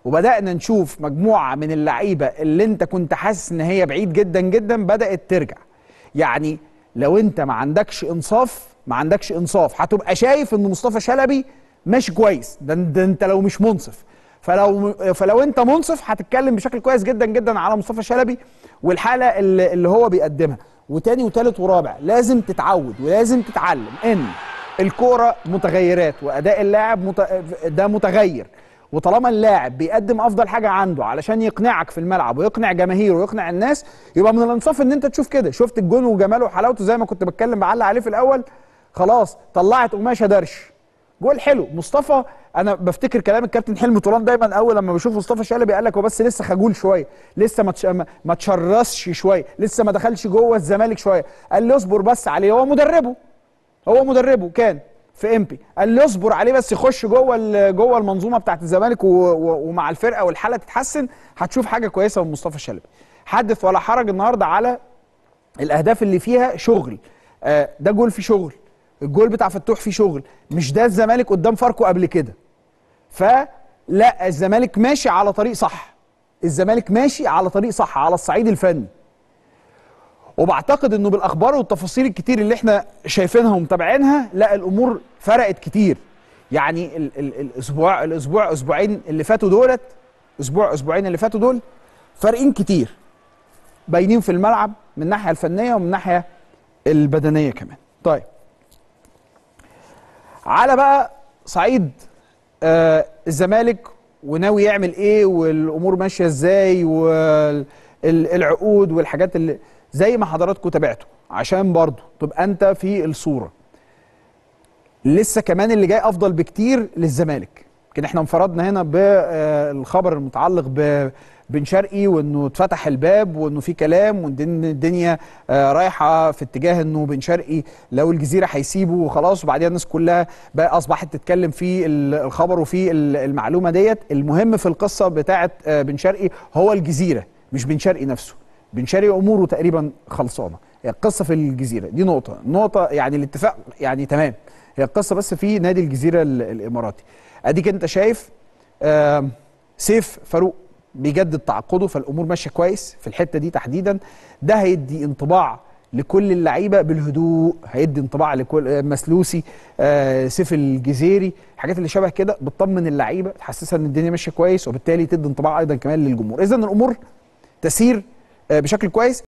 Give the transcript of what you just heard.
وبدانا نشوف مجموعه من اللعيبه اللي انت كنت حاسس ان هي بعيد جدا جدا بدات ترجع يعني لو انت ما عندكش انصاف ما عندكش انصاف هتبقى شايف ان مصطفى شلبي ماشي كويس ده, ده انت لو مش منصف فلو فلو انت منصف هتتكلم بشكل كويس جدا جدا على مصطفى شلبي والحاله اللي, اللي هو بيقدمها وتاني وتالت ورابع لازم تتعود ولازم تتعلم ان الكوره متغيرات واداء اللاعب مت... ده متغير وطالما اللاعب بيقدم افضل حاجه عنده علشان يقنعك في الملعب ويقنع جماهيره ويقنع الناس يبقى من الانصاف ان انت تشوف كده شفت الجون وجماله وحلاوته زي ما كنت بتكلم بعلق عليه في الاول خلاص طلعت قماشه درش جول حلو مصطفى انا بفتكر كلام الكابتن حلمي طولان دايما اول لما بشوف مصطفى شلبي قال لك هو بس لسه خجول شويه لسه ما تش... ما تشرسش شويه لسه ما دخلش جوه الزمالك شويه قال لي اصبر بس عليه هو مدربه هو مدربه كان في امبي قال لي اصبر عليه بس يخش جوه جوه المنظومه بتاعت الزمالك و... و... ومع الفرقه والحاله تتحسن هتشوف حاجه كويسه من مصطفى شلبي حدث ولا حرج النهارده على الاهداف اللي فيها شغل آه ده جول فيه شغل الجول بتاع فتوح فيه شغل مش ده الزمالك قدام فاركو قبل كده فلا الزمالك ماشي على طريق صح الزمالك ماشي على طريق صح على الصعيد الفني وبعتقد انه بالاخبار والتفاصيل الكتير اللي احنا شايفينها ومتابعينها لا الامور فرقت كتير يعني ال ال الاسبوع الاسبوع اسبوعين اللي فاتوا دولت اسبوع اسبوعين اللي فاتوا دول فارقين كتير باينين في الملعب من الناحيه الفنيه ومن الناحيه البدنيه كمان طيب على بقى صعيد آه الزمالك وناوي يعمل ايه والامور ماشيه ازاي والعقود والحاجات اللي زي ما حضراتكم تابعتوا عشان برضو تبقى انت في الصوره لسه كمان اللي جاي افضل بكتير للزمالك يمكن احنا انفردنا هنا بالخبر المتعلق بن شرقي وانه اتفتح الباب وانه في كلام وان الدنيا رايحه في اتجاه انه بن شرقي لو الجزيره هيسيبه وخلاص وبعدين الناس كلها بقى اصبحت تتكلم في الخبر وفي المعلومه ديت المهم في القصه بتاعه بن شرقي هو الجزيره مش بن شرقي نفسه بن شرقي اموره تقريبا خلصانه هي القصه في الجزيره دي نقطه نقطه يعني الاتفاق يعني تمام هي القصه بس في نادي الجزيره الاماراتي اديك انت شايف آه سيف فاروق بيجدد تعاقده فالامور ماشيه كويس في الحته دي تحديدا ده هيدي انطباع لكل اللعيبه بالهدوء هيدي انطباع لكل مسلوسي آه سيف الجزيري الحاجات اللي شبه كده بتطمن اللعيبه تحسسها ان الدنيا ماشيه كويس وبالتالي تدي انطباع ايضا كمان للجمهور اذا الامور تسير آه بشكل كويس